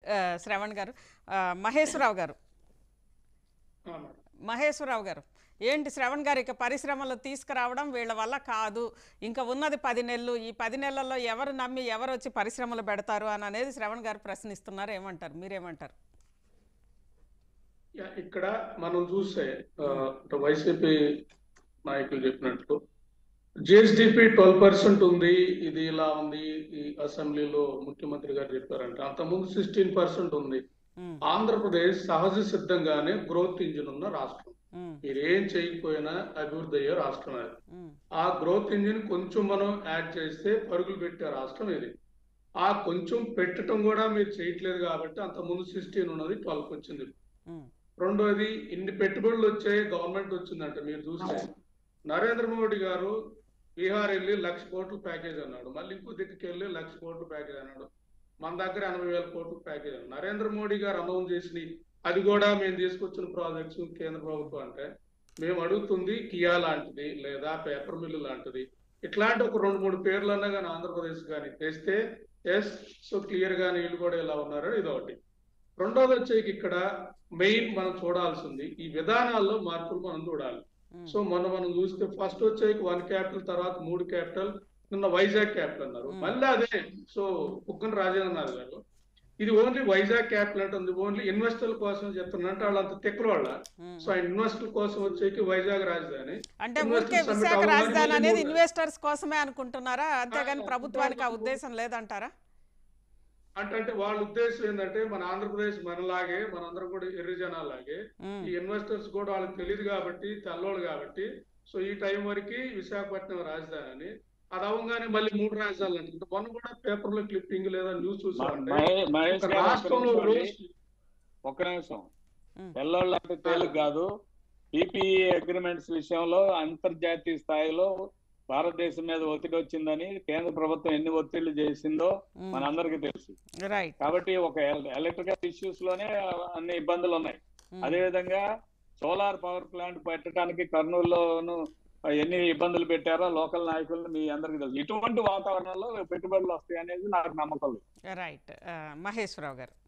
ఆ, శ్రవణ్ గారు ఆ, మహేశ్వరరావు గారు ఆ, మేడం. మహేశ్వరరావు గారు ఏంటి శ్రవణ్ గారు ఇక పరిశ్రమలు తీసుకురావడం వీళ్ళ వల్ల కాదు ఇంకా ఉన్నది పది నెలలు ఈ పది నెలల్లో ఎవరు నమ్మి ఎవరు వచ్చి పరిశ్రమలు పెడతారు అని అనేది శ్రవణ్ గారు ప్రశ్నిస్తున్నారు ఏమంటారు మీరేమంటారు యా, ఇక్కడ మనం చూస్తే ఆ, ఇటు వైసీపీ నాయకులు చెప్పినట్లు జిఎస్డిపి ట్వెల్వ్ పర్సెంట్ ఉంది ఇది ఇలా ఉంది ఈ అసెంబ్లీలో ముఖ్యమంత్రి గారు చెప్పారంటే అంతకుముందు సిక్స్టీన్ పర్సెంట్ ఉంది ఉమ్, ఆంధ్రప్రదేశ్ సహజ సిద్ధంగానే గ్రోత్ ఇంజిన్ ఉన్న రాష్ట్రం ఉమ్, మీరు ఏం చేయకపోయినా అభివృద్ధి అయ్యే రాష్ట్రం అది ఉమ్, ఆ గ్రోత్ ఇంజిన్ కొంచెం మనం యాడ్ చేస్తే పరుగులు పెట్టే రాష్ట్రం ఇది ఆ కొంచెం పెట్టడం కూడా మీరు చేయట్లేదు కాబట్టి అంత ముందు సిక్స్టీన్ ఉన్నది ట్వెల్వ్ వచ్చింది ఉమ్, రెండోది ఇన్ని పెట్టుబడులు వచ్చాయి గవర్నమెంట్ వచ్చిందంట మీరు చూస్తే నరేంద్ర మోడీ గారు బీహార్ వెళ్ళి లక్ష కోట్ల ప్యాకేజ్ అన్నాడు మళ్ళీ ఇంకో దిక్కుకి వెళ్ళి లక్ష కోట్ల ప్యాకేజ్ అన్నాడు మన దగ్గర ఎనభై వేల కోట్ల ప్యాకేజ్ అన్నాడు నరేంద్ర మోడీ గారు అనౌన్స్ చేసిన అది కూడా మేము తీసుకొచ్చిన ప్రాజెక్ట్స్ కేంద్ర ప్రభుత్వం అంటే మేము అడుగుతుంది కియా లాంటిది లేదా పేపర్ మిల్లు లాంటిది ఇట్లాంటి ఒక రెండు మూడు పేర్లన్నా కానీ ఆంధ్రప్రదేశ్ కానీ తెస్తే ఎస్ సో క్లియర్ గా వీళ్ళు కూడా ఇలా ఉన్నారు ఇది ఒకటి రెండోది వచ్చేకి ఇక్కడ మెయిన్ మనం చూడాల్సింది ఈ విధానాల్లో మార్పులు మనం చూడాలి ఉమ్, సో మొన్న మనం చూస్తే ఫస్ట్ వచ్చేకి వన్ క్యాపిటల్ తర్వాత మూడు క్యాపిటల్ నిన్న వైజాగ్ క్యాపిటల్ అన్నారు Hmm. మళ్ళీ అదే సో కుక్కన రాజేంద్రనాథ్ గారు ఇది ఓన్లీ వైజాగ్ క్యాపిటల్ అంటుంది ఓన్లీ ఇన్వెస్టర్ల కోసం చెప్తున్నట్టు వాళ్ళంత తిక్కల వాళ్ళ ఉమ్. సో ఆ ఇన్వెస్టర్ కోసం వచ్చేకి వైజాగ్ రాజధాని అంటే Investors ఊరికే summit విశాఖ అవ్వగానే రాజధాని మళ్ళీ అనేది మూడు- ఇన్వెస్టర్స్ కోసమే అనుకుంటున్నారా అంతేగాని ఆ, ప్రభుత్వానికి ఆ ప్రభుత్వం- ఉద్దేశం లేదంటారా అంటే అంటే వాళ్ళ ఉద్దేశం ఏంటంటే మన ఆంధ్రప్రదేశ్ మనలాగే మనందరం కూడా ఎర్రి జనాలాగే ఉమ్, ఈ ఇన్వెస్టర్స్ కూడా వాళ్ళకి తెలియదు కాబట్టి తెల్లోడు కాబట్టి సో ఈ టైం వరకు విశాఖపట్నం రాజధాని అని అది అవ్వగానే మళ్ళీ మూడు రాజధానులు అంటే మొన్న కూడా పేపర్ లో క్లిప్పింగ్ లేదా న్యూస్ చూసామంటే మహే- మహేష్ ఒక గారు ఒక్క రాష్ట్రంలో నిమిషం అండి. రోజు ఒక్క నిమిషం ఉమ్. తెల్లోళ్ళు అంటే తేలిక కాదు పీపీఈ అగ్రిమెంట్స్ విషయంలో అంతర్జాతీయ స్థాయిలో భారతదేశం మీద ఒత్తిడి వచ్చిందని కేంద్ర ప్రభుత్వం ఎన్ని ఒత్తిళ్లు చేసిందో ఉమ్, మనందరికీ తెలుసు రైట్ కాబట్టి ఒక ఎలక్ట్రికల్ ఇష్యూస్ లోనే అన్ని ఇబ్బందులు ఉన్నాయి ఉమ్, అదే విధంగా సోలార్ పవర్ ప్లాంట్ పెట్టడానికి కర్నూలులోను ఎన్ని ఇబ్బందులు పెట్టారో లోకల్ నాయకులను మీ అందరికీ తెలుసు ఇటువంటి వాతావరణంలో పెట్టుబడులు వస్తాయి అనేది నాకు నమ్మకం లేదు రైట్ ఆ, మహేశ్వరరావు గారు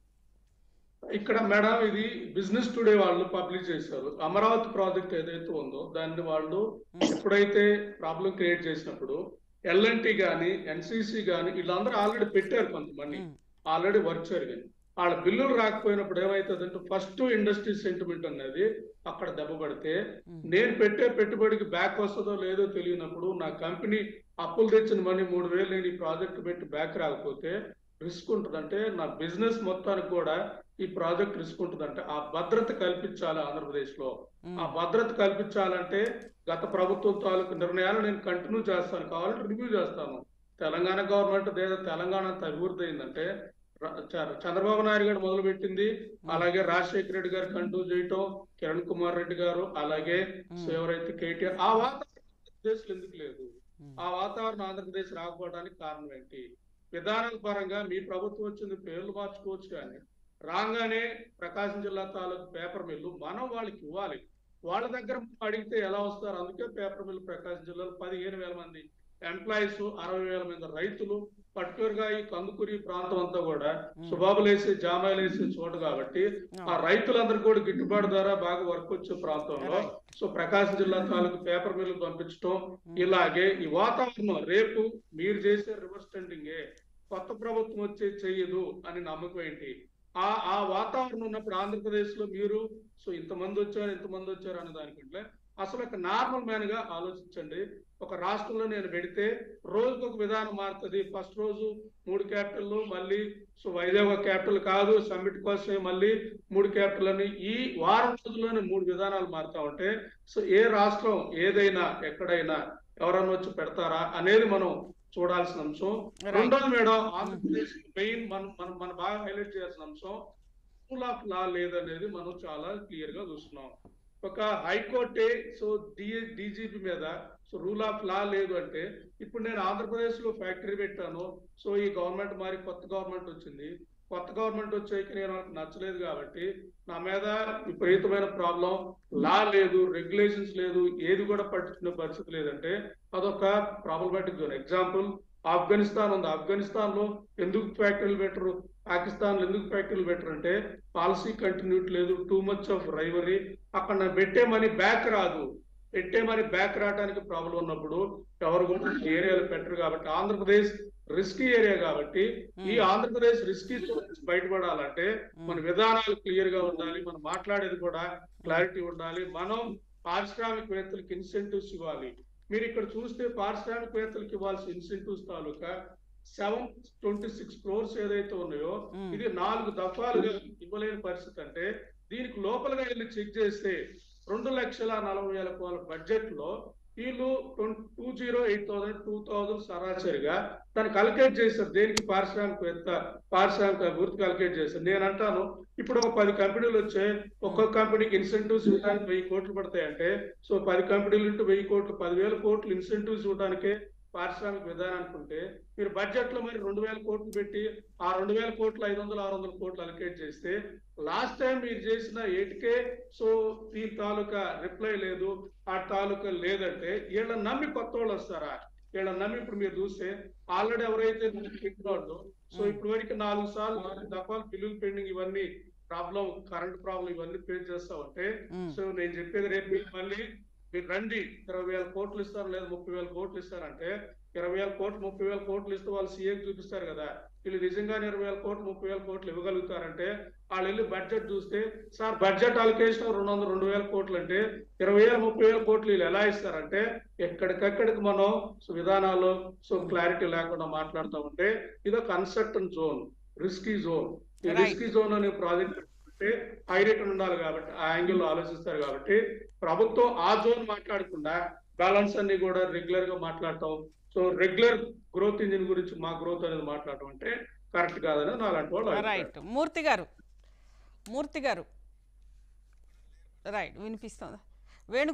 ఇక్కడ మేడం ఇది బిజినెస్ టుడే వాళ్ళు పబ్లిష్ చేశారు అమరావతి ప్రాజెక్ట్ ఏదైతే ఉందో దాన్ని వాళ్ళు ఎప్పుడైతే ప్రాబ్లం క్రియేట్ చేసినప్పుడు ఎల్ఎన్టీ గాని ఎన్సిసి గాని వీళ్ళందరూ ఆల్రెడీ పెట్టారు కొంతమంది ఉమ్, ఆల్రెడీ వర్క్ జరిగింది వాళ్ళ బిల్లులు రాకపోయినప్పుడు ఏమైతుందంటే ఫస్ట్ ఇండస్ట్రీ సెంటిమెంట్ అనేది అక్కడ దెబ్బ పడితే ఉమ్, నేను పెట్టే పెట్టుబడికి బ్యాక్ వస్తుందో లేదో తెలియనప్పుడు నా కంపెనీ అప్పులు తెచ్చిన మనీ మూడు వేలు నేను ఈ ప్రాజెక్ట్ పెట్టి బ్యాక్ రాకపోతే రిస్క్ ఉంటుందంటే నా బిజినెస్ మొత్తానికి కూడా ఈ ప్రాజెక్ట్ రిస్క్ ఉంటుందంటే ఆ భద్రత కల్పించాలి ఆంధ్రప్రదేశ్ లో ఉమ్, ఆ భద్రత కల్పించాలంటే గత ప్రభుత్వం తాలూకు నిర్ణయాలు నేను కంటిన్యూ చేస్తాను కావాలంటే రివ్యూ చేస్తాను తెలంగాణ గవర్నమెంట్ ఏదో తెలంగాణ అంత అభివృద్ధి అయిందంటే ర- చ- చంద్రబాబు నాయుడు గారు మొదలు పెట్టింది అలాగే రాజశేఖర రెడ్డి గారు కంటిన్యూ చేయటం కిరణ్ కుమార్ రెడ్డి గారు అలాగే సో ఎవరైతే కేటీఆర్ ఆ వాతావరణం ఆంధ్రప్రదేశ్ ఎందుకు లేదు ఉమ్, ఆ వాతావరణం ఆంధ్రప్రదేశ్ రాకపోవడానికి కారణం ఏంటి విధానాల పరంగా మీ ప్రభుత్వం వచ్చింది పేర్లు మార్చుకోవచ్చు కానీ రాగానే ప్రకాశం జిల్లా తాలూకు పేపర్ మిల్లు మనం వాళ్ళకి ఇవ్వాలి వాళ్ళ దగ్గర అడిగితే ఎలా వస్తారు అందుకే పేపర్ మిల్లు ప్రకాశం జిల్లాలో పదిహేను వేల మంది ఎంప్లాయీస్ అరవై వేల మంది రైతులు పర్టికులర్ గా ఈ కందుకూరి ప్రాంతం అంతా కూడా సుబాబులు వేసి జామాయిలు వేసే చోటు కాబట్టి ఆ రైతులందరూ కూడా గిట్టుబాటు ధర బాగా వర్క్ వచ్చే ప్రాంతంలో సో ప్రకాశం జిల్లా తాలూకు పేపర్ మిల్లు పంపించడం ఇలాగే ఈ వాతావరణం రేపు మీరు చేసే రివర్స్ టెండింగే కొత్త ప్రభుత్వం వచ్చే చెయ్యదు అని నమ్మకం ఏంటి ఆ ఆ వాతావరణం ఉన్నప్పుడు ఆంధ్రప్రదేశ్ లో మీరు సో ఇంతమంది వచ్చారు ఇంతమంది వచ్చారు అనే దానికంటే అసలు ఒక నార్మల్ మ్యాన్ గా ఆలోచించండి ఒక రాష్ట్రంలో నేను పెడితే రోజుకు ఒక విధానం మారుతుంది ఫస్ట్ రోజు మూడు క్యాపిటల్ మళ్ళీ సో వైజాగ్ ఒక క్యాపిటల్ కాదు సమ్మిట్ కోసమే మళ్ళీ మూడు క్యాపిటల్ అని ఈ వారం రోజుల్లోనే మూడు విధానాలు మారుతా ఉంటే సో ఏ రాష్ట్రం ఏదైనా ఎక్కడైనా ఎవరన్నా వచ్చి పెడతారా అనేది మనం చూడాల్సిన అంశం Right. రెండోది మేడం ఆంధ్రప్రదేశ్ మెయిన్ మనం మనం మనం బాగా హైలైట్ చేయాల్సిన అంశం రూల్ ఆఫ్ లా లేదనేది మనం చాలా క్లియర్ గా చూస్తున్నాం ఒక హైకోర్టే సో డి డీజీపీ మీద సో రూల్ ఆఫ్ లా లేదు అంటే ఇప్పుడు నేను ఆంధ్రప్రదేశ్ లో ఫ్యాక్టరీ పెట్టాను సో ఈ గవర్నమెంట్ మారి కొత్త గవర్నమెంట్ వచ్చింది కొత్త గవర్నమెంట్ వచ్చాక నేను నాకు నచ్చలేదు కాబట్టి నా మీద విపరీతమైన ప్రాబ్లం లా లేదు రెగ్యులేషన్స్ లేదు ఏది కూడా పట్టించుకునే పరిస్థితి లేదంటే అదొక ప్రాబ్లమాటిక్ జోన్ ఎగ్జాంపుల్ ఆఫ్ఘనిస్తాన్ ఉంది ఆఫ్ఘనిస్తాన్ లో ఎందుకు ఫ్యాక్టరీలు పెట్టరు పాకిస్తాన్ ఎందుకు ఫ్యాక్టరీలు పెట్టారంటే పాలసీ కంటిన్యూటీ లేదు టూ మచ్ ఆఫ్ రైవరీ అక్కడ నా పెట్టే మనీ బ్యాక్ రాదు పెట్టే మనీ బ్యాక్ రావడానికి ప్రాబ్లం ఉన్నప్పుడు ఎవరు కూడా ఈ ఏరియాలో పెట్టరు కాబట్టి ఆంధ్రప్రదేశ్ రిస్కీ ఏరియా కాబట్టి ఈ ఆంధ్రప్రదేశ్ రిస్కీ బయటపడాలంటే మన విధానాలు క్లియర్ గా ఉండాలి మనం మాట్లాడేది కూడా క్లారిటీ ఉండాలి మనం పారిశ్రామికవేత్తలకు ఇన్సెంటివ్స్ ఇవ్వాలి మీరు ఇక్కడ చూస్తే పారిశ్రామికవేత్తలకు ఇవ్వాల్సిన ఇన్సెంటివ్స్ తాలూకా సెవెన్ ట్వంటీ సిక్స్ క్రోర్స్ ఏదైతే ఉన్నాయో మ్మ్. ఇది నాలుగు దఫాలుగా ఇవ్వలేని పరిస్థితి అంటే దీనికి లోపలగా వెళ్ళి చెక్ చేస్తే రెండు లక్షల నలభై వేల కోట్ల బడ్జెట్ లో వీళ్ళు two zero eight thousand two thousand సరాసరిగా దానికి అలకేట్ చేశారు దేనికి పారిశ్రామికవేత్త పారిశ్రామిక అభివృద్ధికి అలకేట్ చేశారు నేను అంటాను ఇప్పుడు ఒక పది కంపెనీలు వచ్చాయి ఒక్కొక్క కంపెనీకి ఇన్సెంటివ్స్ ఇవ్వడానికి వెయ్యి కోట్లు పడతాయంటే సో పది కంపెనీలు ఇంటూ వెయ్యి కోట్లు పదివేల కోట్లు ఇన్సెంటివ్స్ ఇవ్వడానికే పారిశ్రామిక విధానం అనుకుంటే మీరు బడ్జెట్ లో మరి రెండు వేల కోట్లు పెట్టి ఆ రెండు వేల కోట్లు ఐదు వందలు ఆరు వందల కోట్లు అలకేట్ చేస్తే లాస్ట్ టైం మీరు చేసిన ఎయిట్కే సో ఈ తాలూకా రిప్లై లేదు ఆ తాలూకా లేదంటే వీళ్ళని నమ్మి కొత్త వాళ్ళు వస్తారా వీళ్ళని నమ్మి ఇప్పుడు మీరు చూస్తే ఆల్రెడీ ఎవరైతే పెట్టినోళ్ళు సో ఇప్పుడు వరకు నాలుగు సార్లు నాలుగు దఫాలు బిల్లులు పెండింగ్ ఇవన్నీ ప్రాబ్లం కరెంట్ ప్రాబ్లం ఇవన్నీ ఫేస్ చేస్తా ఉంటే మ్మ్. సో నేను చెప్పేది రేపు మీకు మళ్ళీ మీరు రండి ఇరవై వేల కోట్లు ఇస్తారు లేదా ముప్పై వేల కోట్లు ఇస్తారంటే ఇరవై వేల కోట్లు ముప్పై వేల కోట్లు ఇస్తే వాళ్ళు సీఏకి చూపిస్తారు కదా వీళ్ళు నిజంగానే ఇరవై వేల కోట్లు ముప్పై వేల కోట్లు ఇవ్వగలుగుతారంటే వాళ్ళు వెళ్ళి బడ్జెట్ చూస్తే సార్ బడ్జెట్ అలొకేషన్ రెండు వందల రెండు వేల కోట్లు అంటే ఇరవై వేల ముప్పై వేల కోట్లు వీళ్ళు ఎలా ఇస్తారంటే ఎక్కడికక్కడికి మనం సో విధానాలు సో క్లారిటీ లేకుండా మాట్లాడుతూ ఉంటే ఇదొక అన్సర్టన్ జోన్ రిస్కీ జోన్ ఈ Right. రిస్కీ జోన్ అనే ప్రాజెక్ట్ అంటే హై రేట్ ఉండాలి కాబట్టి ఆ యాంగిల్ ఆలోచిస్తారు కాబట్టి ప్రభుత్వం ఆ జోన్ మాట్లాడకుండా బ్యాలెన్స్ అన్ని కూడా రెగ్యులర్ గా మాట్లాడటం సో రెగ్యులర్ గ్రోత్ ఇంజిన్ గురించి మా గ్రోత్ అనేది మాట్లాడటం అంటే కరెక్ట్ కాదని నా అలాంటి వాళ్ళు అభిప్రాయం. రైట్ మూర్తి గారు మూర్తి గారు రైట్ వినిపిస్తుందా వేణు